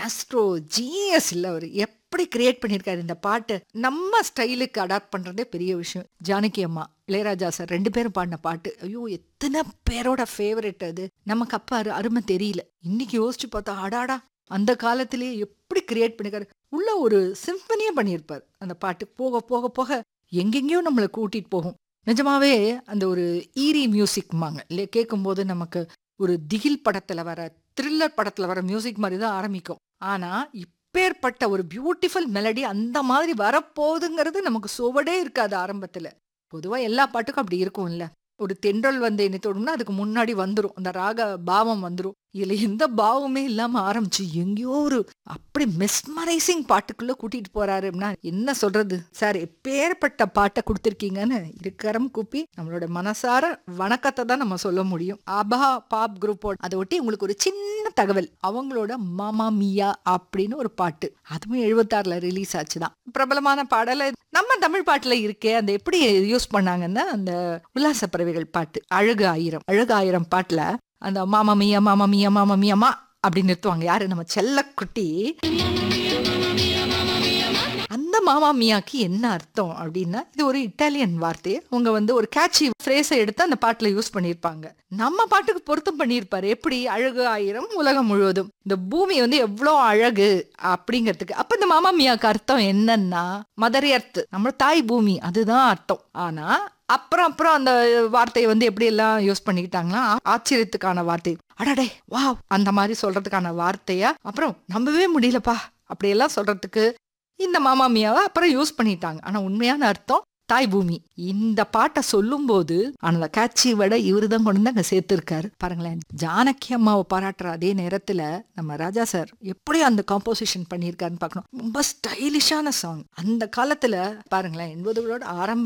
maestro genius இல்ல அவரு எப்படி கிரியேட் பண்ணியிருக்காரு இந்த பாட்டு நம்ம ஸ்டைலுக்கு அடாப்ட் பண்றதே பெரிய விஷயம் ஜானகி அம்மா இளையராஜா சார் ரெண்டு பேரும் பாடின பாட்டு ஐயோ எத்தனை பேரோட ஃபேவரட் அது நமக்கு அப்ப அரு- அருமை தெரியல இன்னைக்கு யோசிச்சு பார்த்தா அடாடா அந்த காலத்திலேயே எப்படி கிரியேட் பண்ணிருக்காரு உள்ள ஒரு சிம்பனியே பண்ணியிருப்பார் அந்த பாட்டு போக போக போக எங்கெங்கேயோ நம்மளை கூட்டிட்டு போகும் நிஜமாவே அந்த ஒரு ஈரி மியூசிக்மாங்க இல்லையா கேட்கும்போது நமக்கு ஒரு திகில் படத்துல வர த்ரில்லர் படத்துல வர மியூசிக் மாதிரி தான் ஆரம்பிக்கும் ஆனா இப்பேற்பட்ட ஒரு பியூட்டிஃபுல் மெலடி அந்த மாதிரி வரப்போகுதுங்கிறது நமக்கு சுவடே இருக்காது ஆரம்பத்துல பொதுவா எல்லா பாட்டுக்கும் அப்படி இருக்கும்ல ஒரு தென்றல் வந்து என்ன தொடும்னா அதுக்கு முன்னாடி வந்துரும் அந்த ராக பாவம் வந்துரும் இதுல எந்த பாவமே இல்லாம ஆரம்பிச்சு எங்கேயோ ஒரு அப்படி மெஸ்மரைசிங் பாட்டுக்குள்ள கூட்டிட்டு போறாருன்னா என்ன சொல்றது சார் எப்பேற்பட்ட பாட்டை கொடுத்துருக்கீங்கன்னு இருக்கரம் கூப்பி நம்மளோட மனசார வணக்கத்தை தான் நம்ம சொல்ல முடியும் ஆபா பாப் குரூப்போட அதை ஒட்டி உங்களுக்கு ஒரு சின்ன தகவல் அவங்களோட மாமா மியா அப்படின்னு ஒரு பாட்டு அதுவும் எழுபத்தாறுல ரிலீஸ் ஆச்சுதான் பிரபலமான பாடல நம்ம தமிழ் பாட்டுல இருக்கே அந்த எப்படி யூஸ் பண்ணாங்கன்னா அந்த உல்லாச பறவைகள் பாட்டு அழகு ஆயிரம் அழகு ஆயிரம் பாட்டுல அந்த மாமா மியா மாமா மியா மாமா மியாமா அப்படின்னு நிறுத்துவாங்க யாரு நம்ம செல்லக்குட்டி அந்த மாமா மியாக்கு என்ன அர்த்தம் அப்படின்னா இது ஒரு இட்டாலியன் வார்த்தை அவங்க வந்து ஒரு கேட்சி ஃப்ரேஸை எடுத்து அந்த பாட்டுல யூஸ் பண்ணியிருப்பாங்க நம்ம பாட்டுக்கு பொருத்தம் பண்ணியிருப்பாரு எப்படி அழகு ஆயிரம் உலகம் முழுவதும் இந்த பூமி வந்து எவ்வளோ அழகு அப்படிங்கிறதுக்கு அப்ப இந்த மாமா மியாக்கு அர்த்தம் என்னன்னா மதர் எர்த் நம்ம தாய் பூமி அதுதான் அர்த்தம் ஆனா அப்புறம் அப்புறம் அந்த வார்த்தையை வந்து எப்படி எல்லாம் யூஸ் பண்ணிக்கிட்டாங்கன்னா ஆச்சரியத்துக்கான வார்த்தை அடடே வாவ் அந்த மாதிரி சொல்றதுக்கான வார்த்தையா அப்புறம் நம்பவே முடியலப்பா அப்படியெல்லாம் சொல்றதுக்கு இந்த மாமா மியாவை அப்புறம் யூஸ் பண்ணிட்டாங்க ஆனா உண்மையான அர்த்தம் தாய் பூமி இந்த பாட்டை சொல்லும்போது அந்த காட்சி விட இவரு தான் கொண்டு வந்து அங்க சேர்த்திருக்காரு பாருங்களேன் ஜானகி அம்மாவை பாராட்டுற அதே நேரத்துல நம்ம ராஜா சார் எப்படி அந்த காம்போசிஷன் பண்ணியிருக்காருன்னு பார்க்கணும் ரொம்ப ஸ்டைலிஷான சாங் அந்த காலத்துல பாருங்களேன் எண்பதுகளோட ஆரம்ப